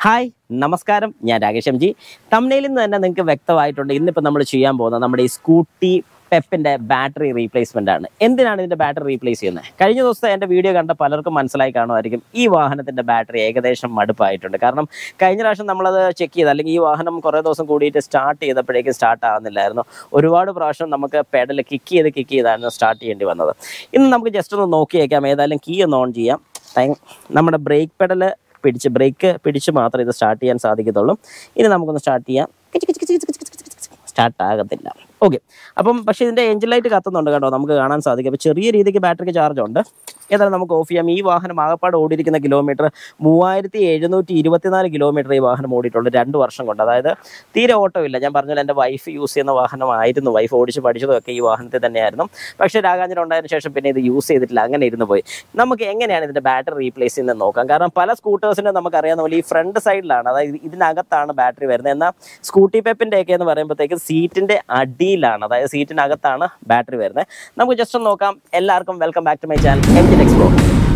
Hi നമസ്കാരം ഞാൻ Rakesh M G തമിഴിൽ നിന്ന് തന്നെ നിങ്ങൾക്ക് വ്യക്തമായിട്ടുണ്ട് ഇന്നിപ്പോൾ നമ്മൾ ചെയ്യാൻ പോകുന്നത് നമ്മുടെ ഈ സ്കൂട്ടി പെപ്പിന്റെ ബാറ്ററി റീപ്ലേസ്മെന്റ് ആണ് എന്തിനാണ് ഇതിന്റെ ബാറ്ററി റീപ്ലേസ് ചെയ്യുന്നത് കഴിഞ്ഞ ദിവസത്തെ എൻ്റെ വീഡിയോ കണ്ട പലർക്കും മനസ്സിലായി കാണുമായിരിക്കും ഈ വാഹനത്തിന്റെ ബാറ്ററി ഏകദേശം മടുപ്പായിട്ടുണ്ട് കാരണം കഴിഞ്ഞ പ്രാവശ്യം നമ്മളത് ചെക്ക് ചെയ്ത് അല്ലെങ്കിൽ ഈ വാഹനം കുറേ ദിവസം കൂടിയിട്ട് സ്റ്റാർട്ട് ചെയ്തപ്പോഴേക്കും സ്റ്റാർട്ട് ആകുന്നില്ലായിരുന്നു ഒരുപാട് പ്രാവശ്യം നമുക്ക് പെഡൽ കിക്ക് ചെയ്ത് കിക്ക് ചെയ്തായിരുന്നു സ്റ്റാർട്ട് ചെയ്യേണ്ടി വന്നത് ഇന്ന് നമുക്ക് ജസ്റ്റ് ഒന്ന് നോക്കിയേക്കാം ഏതായാലും കീ ഒന്ന് ഓൺ ചെയ്യാം ടൈം നമ്മുടെ ബ്രേക്ക് പെഡൽ പിടിച്ച് ബ്രേക്ക് പിടിച്ച് മാത്രമേ ഇത് സ്റ്റാർട്ട് ചെയ്യാൻ സാധിക്കത്തുള്ളൂ ഇനി നമുക്കൊന്ന് സ്റ്റാർട്ട് ചെയ്യാം സ്റ്റാർട്ട് ആകത്തില്ല ഓക്കെ അപ്പം പക്ഷേ ഇതിൻ്റെ എഞ്ചിൻ ലൈറ്റ് കത്തുന്നുണ്ട് കേട്ടോ നമുക്ക് കാണാൻ സാധിക്കും അപ്പോൾ ചെറിയ രീതിക്ക് ബാറ്ററിക്ക് ചാർജ് ഉണ്ട് ഏതായാലും നമുക്ക് ഓഫ് ചെയ്യാം ഈ വാഹനം ആകപ്പാട് ഓടിയിരിക്കുന്ന കിലോമീറ്റർ മൂവായിരത്തി എഴുന്നൂറ്റി ഇരുപത്തിനാല് കിലോമീറ്റർ ഈ വാഹനം ഓടിയിട്ടുള്ളൂ രണ്ട് വർഷം കൊണ്ട് അതായത് തീരെ ഓട്ടമില്ല ഞാൻ പറഞ്ഞാൽ എൻ്റെ വൈഫ് യൂസ് ചെയ്യുന്ന വാഹനമായിരുന്നു വൈഫ് ഓടിച്ച് പഠിച്ചതൊക്കെ ഈ വാഹനത്തിൽ തന്നെയായിരുന്നു പക്ഷേ രാഗാഞ്ചൻ ഉണ്ടായതിനു ശേഷം പിന്നെ ഇത് യൂസ് ചെയ്തിട്ടില്ല അങ്ങനെ ഇരുന്ന് പോയി നമുക്ക് എങ്ങനെയാണ് ഇതിൻ്റെ ബാറ്ററി റീപ്ലേസ് ചെയ്യുന്നത് നോക്കാം കാരണം പല സ്കൂട്ടേഴ്സിനും നമുക്കറിയാവുന്ന പോലെ ഈ ഫ്രണ്ട് സൈഡിലാണ് അതായത് ഇതിനകത്താണ് ബാറ്ററി വരുന്നത് എന്നാൽ സ്കൂട്ടി പെപ്പിൻ്റെ ഒക്കെ എന്ന് പറയുമ്പോഴത്തേക്ക് സീറ്റിൻ്റെ അടിയിലാണ് അതായത് സീറ്റിനകത്താണ് ബാറ്ററി വരുന്നത് നമുക്ക് ജസ്റ്റ് ഒന്ന് നോക്കാം എല്ലാവർക്കും welcome back to my channel engine explore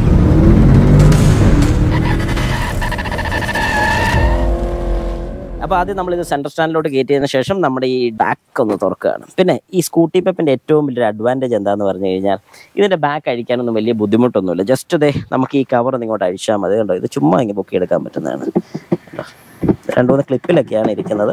അപ്പോൾ ആദ്യം നമ്മളിത് സെൻട്രൽ സ്റ്റാൻഡിലോട്ട് കയറ്റിയതിന് ശേഷം നമ്മുടെ ഈ ബാക്ക് ഒന്ന് തുറക്കുകയാണ് പിന്നെ ഈ സ്കൂട്ടി പെപ്പിൻ്റെ ഏറ്റവും വലിയൊരു അഡ്വാൻറ്റേജ് എന്താന്ന് പറഞ്ഞു കഴിഞ്ഞാൽ ഇതിൻ്റെ ബാക്ക് അഴിക്കാനൊന്നും വലിയ ബുദ്ധിമുട്ടൊന്നുമില്ല ജസ്റ്റ് ഇതേ നമുക്ക് ഈ കവർ ഇങ്ങോട്ട് അഴിച്ചാൽ മതി കണ്ടോ ഇത് ചുമ്മാ ഇങ്ങനെ പൊക്കിയെടുക്കാൻ പറ്റുന്നതാണ് കണ്ടോ രണ്ട് മൂന്ന് ക്ലിപ്പിലൊക്കെയാണ് ഇരിക്കുന്നത്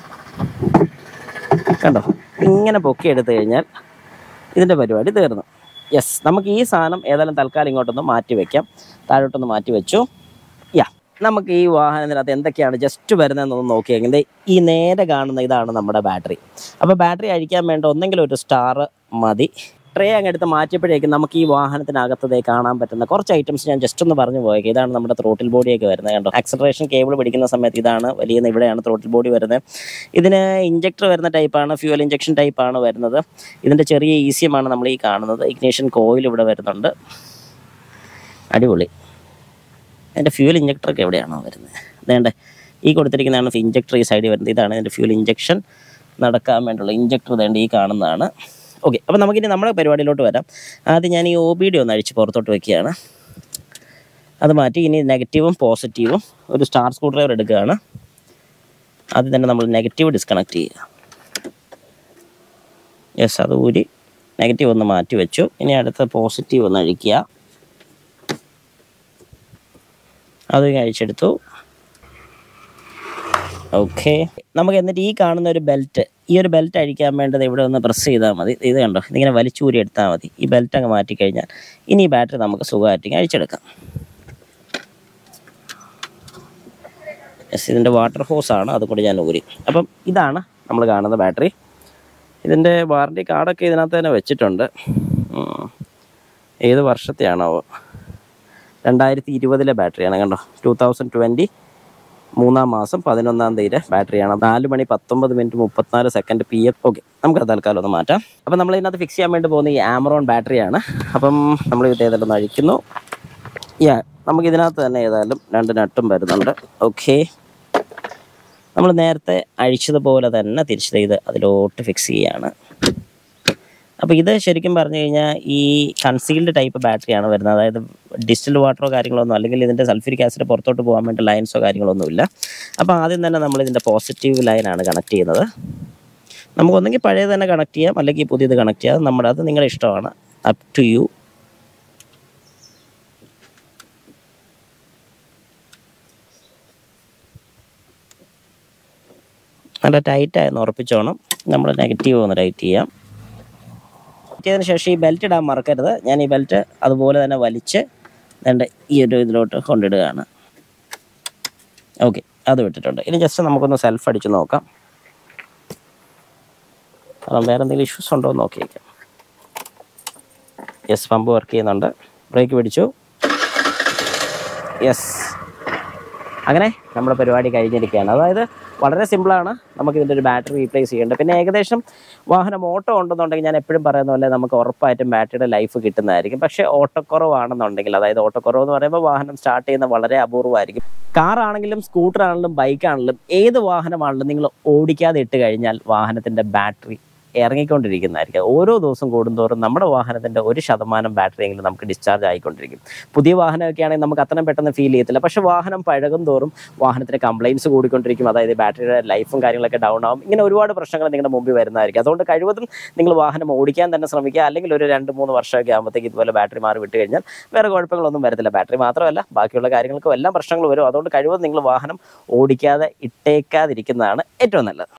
കണ്ടോ ഇങ്ങനെ പൊക്കിയെടുത്തു കഴിഞ്ഞാൽ ഇതിൻ്റെ പരിപാടി തീർന്നു യെസ് നമുക്ക് ഈ സാധനം ഏതായാലും തൽക്കാലം ഇങ്ങോട്ടൊന്ന് മാറ്റി വെക്കാം താഴോട്ടൊന്ന് മാറ്റി വെച്ചു യാ നമുക്ക് ഈ വാഹനത്തിനകത്ത് എന്തൊക്കെയാണ് ജസ്റ്റ് വരുന്നതെന്നൊന്ന് നോക്കിയെങ്കിൽ ദേ ഈ നേരെ കാണുന്ന ഇതാണ് നമ്മുടെ ബാറ്ററി അപ്പോൾ ബാറ്ററി അഴിക്കാൻ വേണ്ട ഒന്നെങ്കിലും ഒരു സ്റ്റാർ മതി ട്രേ അങ്ങ് എടുത്ത് മാറ്റിയപ്പോഴേക്കും നമുക്ക് ഈ വാഹനത്തിനകത്തതേ കാണാൻ പറ്റുന്ന കുറച്ച് ഐറ്റംസ് ഞാൻ ജസ്റ്റ് ഒന്ന് പറഞ്ഞു പോയേക്കാം ഇതാണ് നമ്മുടെ ത്രോട്ടിൽ ബോഡിയൊക്കെ വരുന്നത് കണ്ടോ ആക്സലറേഷൻ കേബിൾ പിടിക്കുന്ന സമയത്ത് ഇതാണ് വലിയ ഇവിടെയാണ് ത്രോട്ടിൽ ബോഡി വരുന്നത് ഇതിന് ഇഞ്ചക്ടർ വരുന്ന ടൈപ്പാണ് ഫ്യൂവൽ ഇഞ്ചക്ഷൻ ടൈപ്പാണ് വരുന്നത് ഇതിൻ്റെ ചെറിയ ഈസിയമാണ് നമ്മൾ ഈ കാണുന്നത് ഇഗ്നേഷൻ കോയിൽ ഇവിടെ വരുന്നുണ്ട് അടിപൊളി അതിൻ്റെ ഫ്യൂൽ ഇഞ്ചക്ടറൊക്കെ എവിടെയാണോ വരുന്നത് അതേണ്ട ഈ കൊടുത്തിരിക്കുന്നതാണ് ഇഞ്ചക്ടർ ഈ സൈഡിൽ വരുന്നത് ഇതാണ് ഇതിൻ്റെ ഫ്യൂൽ ഇഞ്ചക്ഷൻ നടക്കാൻ വേണ്ടിയുള്ള ഇഞ്ചക്ടർ വേണ്ട ഈ കാണുന്നതാണ് ഓക്കെ അപ്പോൾ നമുക്കിനി നമ്മുടെ പരിപാടിയിലോട്ട് വരാം ആദ്യം ഞാൻ ഈ ഒ ബി ഡി ഒന്ന് അഴിച്ച് പുറത്തോട്ട് വെക്കുകയാണ് അത് മാറ്റി ഇനി നെഗറ്റീവും പോസിറ്റീവും ഒരു സ്റ്റാർ സ്ക്രൂ ഡ്രൈവർ എടുക്കുകയാണ് ആദ്യം തന്നെ നമ്മൾ നെഗറ്റീവ് ഡിസ്കണക്ട് ചെയ്യുക യെസ് അത് ഊരി നെഗറ്റീവ് ഒന്ന് മാറ്റി വെച്ചു ഇനി അടുത്ത പോസിറ്റീവ് ഒന്ന് അഴിക്കുക അത് അഴിച്ചെടുത്തു ഓക്കെ നമുക്ക് എന്നിട്ട് ഈ കാണുന്ന ഒരു ബെൽറ്റ് ഈ ഒരു ബെൽറ്റ് അഴിക്കാൻ വേണ്ടത് ഇവിടെ ഒന്ന് പ്രസ് ചെയ്താൽ മതി ഇത് കണ്ടോ ഇതിങ്ങനെ വലിച്ചൂരി എടുത്താൽ മതി ഈ ബെൽറ്റ് അങ്ങ് മാറ്റിക്കഴിഞ്ഞാൽ ഇനി ഈ ബാറ്ററി നമുക്ക് സുഖമായിട്ട് അഴിച്ചെടുക്കാം യെസ് ഇതിൻ്റെ വാട്ടർ ഹോസ് ആണ് അതുകൂടി ഞാൻ ഊരി അപ്പം ഇതാണ് നമ്മൾ കാണുന്ന ബാറ്ററി ഇതിൻ്റെ വാറണ്ടി കാർഡൊക്കെ ഇതിനകത്ത് തന്നെ വെച്ചിട്ടുണ്ട് ഉം. ഏത് വർഷത്തെയാണോ രണ്ടായിരത്തി ഇരുപതിലെ ബാറ്ററിയാണ് കണ്ടോ ടൂ തൗസൻഡ് ട്വൻറ്റി മൂന്നാം മാസം പതിനൊന്നാം തീയതി ബാറ്ററിയാണ് നാല് മണി പത്തൊമ്പത് മിനിറ്റ് മുപ്പത്തിനാല് സെക്കൻഡ് പി എഫ് ഓക്കെ നമുക്ക് അത് തൽക്കാലം ഒന്ന് മാറ്റാം അപ്പം നമ്മൾ ഇതിനകത്ത് ഫിക്സ് ചെയ്യാൻ വേണ്ടി പോകുന്ന ഈ ആമറോൺ ബാറ്ററിയാണ് അപ്പം നമ്മൾ ഇത് ഏതായാലും ഒന്ന് അഴിക്കുന്നു യാ നമുക്ക് ഇതിനകത്ത് തന്നെ ഏതായാലും രണ്ട് നട്ടും വരുന്നുണ്ട് ഓക്കെ നമ്മൾ നേരത്തെ അഴിച്ചതുപോലെ തന്നെ തിരിച്ച് ഇത് അതിലോട്ട് ഫിക്സ് ചെയ്യാണ് അപ്പോൾ ഇത് ശരിക്കും പറഞ്ഞു കഴിഞ്ഞാൽ ഈ കൺസീൽഡ് ടൈപ്പ് ബാറ്ററിയാണ് വരുന്നത് അതായത് ഡിസ്റ്റിൽ വാട്ടറോ കാര്യങ്ങളോ ഒന്നും അല്ലെങ്കിൽ ഇതിൻ്റെ സൾഫ്യൂരിക് ആസിഡ് പുറത്തോട്ട് പോകാൻ വേണ്ടി ലൈൻസോ കാര്യങ്ങളൊന്നുമില്ല അപ്പോൾ ആദ്യം തന്നെ നമ്മൾ ഇതിൻ്റെ പോസിറ്റീവ് ലൈനാണ് കണക്ട് ചെയ്യുന്നത് നമുക്കൊന്നെങ്കിൽ പഴയത് തന്നെ കണക്ട് ചെയ്യാം അല്ലെങ്കിൽ പുതിയത് കണക്ട് ചെയ്യാം നമ്മുടെ അത് നിങ്ങളുടെ ഇഷ്ടമാണ് അപ് ടു യു നല്ല ടൈറ്റായെന്ന് ഉറപ്പിച്ചോണം നമ്മൾ നെഗറ്റീവ് ഒന്ന് ടൈറ്റ് ചെയ്യാം ചെയ്തതിന് ശേഷം ഈ ബെൽറ്റ് ഇടാൻ മറക്കരുത് ഞാൻ ഈ ബെൽറ്റ് അതുപോലെ തന്നെ വലിച്ച് എൻ്റെ ഈ ഒരു ഇതിലോട്ട് കൊണ്ടിടുകയാണ് ഓക്കെ അത് വിട്ടിട്ടുണ്ട് ഇനി ജസ്റ്റ് നമുക്കൊന്ന് സെൽഫ് അടിച്ച് നോക്കാം കാരണം വേറെ എന്തെങ്കിലും ഇഷ്യൂസ് ഉണ്ടോ എന്ന് നോക്കിയേക്കാം യെസ് പമ്പ് വർക്ക് ചെയ്യുന്നുണ്ട് ബ്രേക്ക് പിടിച്ചു യെസ് അങ്ങനെ നമ്മുടെ പരിപാടി കഴിഞ്ഞിരിക്കുകയാണ് അതായത് വളരെ സിമ്പിളാണ് നമുക്ക് ഇതിൻ്റെ ഒരു ബാറ്ററി റീപ്ലേസ് ചെയ്യേണ്ടത് പിന്നെ ഏകദേശം വാഹനം ഓട്ടോ ഉണ്ടെന്നുണ്ടെങ്കിൽ ഞാൻ എപ്പോഴും പറയുന്ന പോലെ നമുക്ക് ഉറപ്പായിട്ടും ബാറ്ററിയുടെ ലൈഫ് കിട്ടുന്നതായിരിക്കും പക്ഷേ ഓട്ടക്കുറവാണെന്നുണ്ടെങ്കിൽ അതായത് ഓട്ടക്കുറവ് എന്ന് പറയുമ്പോൾ വാഹനം സ്റ്റാർട്ട് ചെയ്യുന്ന വളരെ അപൂർവമായിരിക്കും കാർ ആണെങ്കിലും സ്കൂട്ടർ ആണെങ്കിലും ബൈക്ക് ആണെങ്കിലും ഏത് വാഹനമാണെങ്കിലും നിങ്ങൾ ഓടിക്കാതെ ഇട്ട് കഴിഞ്ഞാൽ വാഹനത്തിൻ്റെ ബാറ്ററി ഇറങ്ങിക്കൊണ്ടിരിക്കുന്നതായിരിക്കും ഓരോ ദിവസം കൂടുന്തോറും നമ്മുടെ വാഹനത്തിൻ്റെ ഒരു ശതമാനം ബാറ്ററിയെങ്കിലും നമുക്ക് ഡിസ്ചാർജ് ആയിക്കൊണ്ടിരിക്കും പുതിയ വാഹനമൊക്കെ ആണെങ്കിൽ നമുക്ക് അത്രയും പെട്ടെന്ന് ഫീൽ ചെയ്യത്തില്ല പക്ഷേ വാഹനം പഴകും തോറും വാഹനത്തിന് കംപ്ലയിൻസ് കൂടിക്കൊണ്ടിരിക്കും അതായത് ബാറ്ററിയുടെ ലൈഫും കാര്യങ്ങളൊക്കെ ഡൗൺ ആവും ഇങ്ങനെ ഒരുപാട് പ്രശ്നങ്ങൾ നിങ്ങളുടെ മുമ്പിൽ വരുന്നതായിരിക്കും അതുകൊണ്ട് കഴിവതും നിങ്ങൾ വാഹനം ഓടിക്കാൻ തന്നെ ശ്രമിക്കുക അല്ലെങ്കിൽ ഒരു രണ്ട് മൂന്ന് വർഷമൊക്കെ ആകുമ്പോഴത്തേക്ക് ഇതുപോലെ ബാറ്ററി മാറി വിട്ട് കഴിഞ്ഞാൽ വേറെ കുഴപ്പങ്ങളൊന്നും വരത്തില്ല ബാറ്ററി മാത്രമല്ല ബാക്കിയുള്ള കാര്യങ്ങൾക്കും എല്ലാം പ്രശ്നങ്ങൾ വരും അതുകൊണ്ട് കഴിവതും നിങ്ങൾ വാഹനം ഓടിക്കാതെ ഇട്ടേക്കാതിരിക്കുന്നതാണ് ഏറ്റവും നല്ലത്